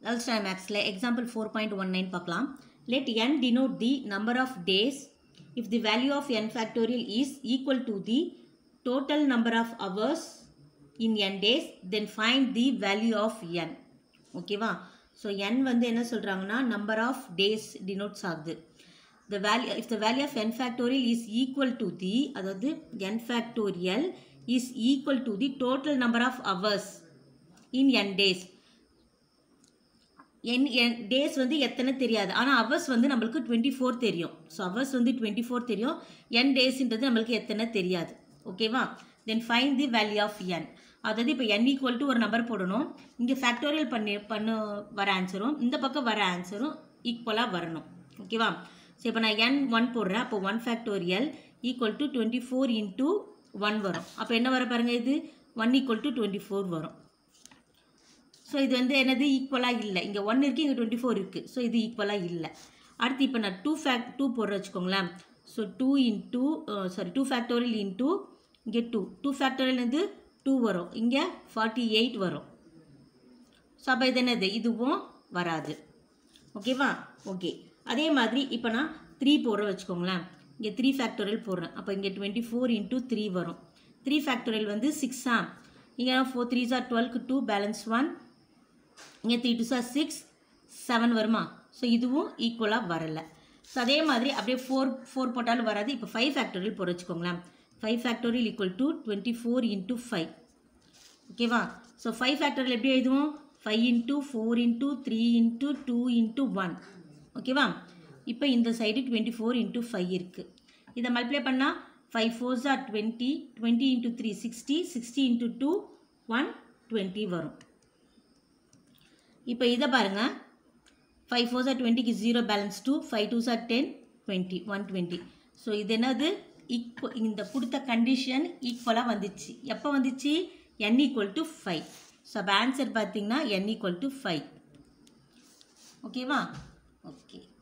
eleventh மேக்ஸில் example four point one nine பார்க்கலாம் let n denote the number of days if the value of n factorial is equal to the total number of hours in n days then find the value of n ஓகேவா so n வந்து என்ன சொல்கிறாங்கன்னா number of days denotes ஆகுது the value if the value of n factorial is equal to the அதாவது n factorial is equal to the total number of hours in n days n n days வந்து எத்தனை தெரியாது ஆனால் hours வந்து நம்மளுக்கு twenty four தெரியும் so hours வந்து twenty four தெரியும் என் டேஸ்ன்றது நம்மளுக்கு எத்தனை தெரியாது ஓகேவா then find the value of n அதாவது இப்போ என் ஈக்குவல் டு ஒரு நம்பர் போடணும் இங்கே ஃபேக்டோரியல் பண்ணி பண்ண வர ஆன்சரும் இந்த பக்கம் வர ஆன்சரும் ஈக்குவலாக வரணும் ஓகேவா ஸோ இப்போ நான் என் ஒன் போடுறேன் அப்போ one factorial equal to twenty four into one வரும் அப்போ என்ன வர பாருங்கள் இது one equal to twenty four வரும் ஸோ இது வந்து என்னது ஈக்குவலாக இல்லை இங்கே ஒன் இருக்குது இங்கே டுவெண்ட்டி ஃபோர் இருக்குது ஸோ இது ஈக்குவலாக இல்லை அடுத்து இப்போ நான் டூ ஃபேக்ட் டூ போடுற வச்சுக்கோங்களேன் so two into sorry two factorial into இங்கே டூ டூ ஃபேக்டோரியல் வந்து டூ வரும் இங்கே ஃபார்ட்டி எயிட் வரும் ஸோ அப்போ இது என்னது இதுவும் வராது ஓகேவா ஓகே அதே மாதிரி இப்போ நான் த்ரீ போடுற வச்சுக்கோங்களேன் இங்கே த்ரீ ஃபேக்டோரியல் போடுறேன் அப்போ இங்கே டுவெண்ட்டி ஃபோர் இன்ட்டு த்ரீ வரும் த்ரீ ஃபேக்டோரியல் வந்து சிக்ஸா இங்கே ஃபோர் த்ரீ சார் டுவெல்க்கு டூ பேலன்ஸ் ஒன் இங்கே three two are six seven வருமா ஸோ இதுவும் ஈக்குவலாக வரலை ஸோ அதே மாதிரி அப்படியே ஃபோர் ஃபோர் போட்டாலும் வராது இப்போ ஃபைவ் ஃபேக்டோரியல் போட வச்சுக்கோங்களேன் five factorial equal to twenty four into five ஓகேவா ஸோ ஃபைவ் ஃபேக்டோரியல் எப்படி எழுதுவோம் five into four into three into two into one ஓகேவா இப்போ இந்த side twenty four into five இருக்குது இதை மல்டிப்ளை பண்ணால் five fours are twenty twenty into three sixty sixty into two one twenty வரும் இப்போ இதை பாருங்கள் ஃபைவ் ஃபோர்ஸ் ஆர் டுவெண்ட்டிக்கு zero balance two five twos are ten twenty one twenty so இது என்னது ஈக்குவ இந்த கொடுத்த கண்டிஷன் ஈக்குவலாக வந்துச்சு எப்போ வந்துச்சு n equal to five so அப்போ ஆன்சர் பார்த்தீங்கன்னா என் ஈக்குவல் டு ஃபைவ் ஓகேவா ஓகே